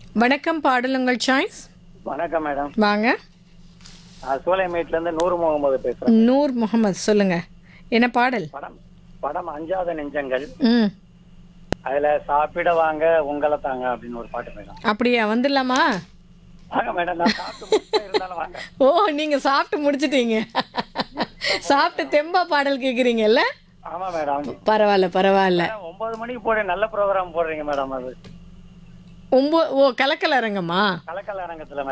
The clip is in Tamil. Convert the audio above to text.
வணக்கம் பாடலுங்கள் சாய்ஸ் வணக்கம் மேடம் வாங்க நான் சூளைமேட்ல இருந்து நூறு முகமது பேசுறேன் நூர் முகமது சொல்லுங்க என்ன பாடல் படம் படம் அஞ்சாத நெஞ்சங்கள் ம் அதுல சாப்பிட வாங்க உங்களை தாங்க அப்படின்னு ஒரு பாட்டு மேடம் அப்படியா வந்துடலாமா வாங்க மேடம் நான் சாப்பிட்டு முடிச்சுட்டே இருந்தாலும் வாங்க ஓ நீங்க சாப்பிட்டு முடிச்சிட்டீங்க சாப்பிட்டு தெம்பா பாடல் கேக்குறீங்கல்ல ஆமா மேடம் பரவாயில்ல பரவாயில்ல மேடம், ஒன்பது மணிக்கு போட நல்ல ப்ரோக்ராம் போடுறீங்க மேடம் அது ஒம்போ ஓ கலக்கல் அரங்கம்மா கலக்கல் அரங்கத்துல